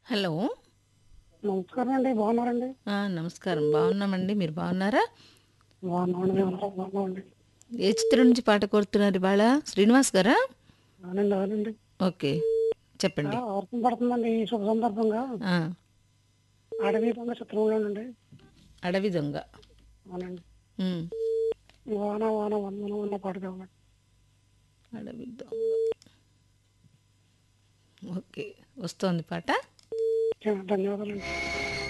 hello నమస్కారం అండి బాగున్నారండి ఆ, నమస్కారం బాగున్నామండి మీరు బాగున్నారా బాగున్నామండి మేము అందరం బాగున్నామండి ఏ చిత్రం నుంచి పాట కోరుతున్నారు ఇవాళ శ్రీనివాస్ గారా అవునండి అవునండి ఓకే చెప్పండి ఆ, వర్షం పడుతుందండి ఈ శుభ సందర్భంగా ఆ, అడవి దొంగ చిత్రంలోనండి అడవి దొంగ అవునండి ఉమ్, వాన వాన వందనం అన్న పాట కావాలి అడవి దొంగ ఓకే వస్తోంది పాట ధన్యవాదాలండి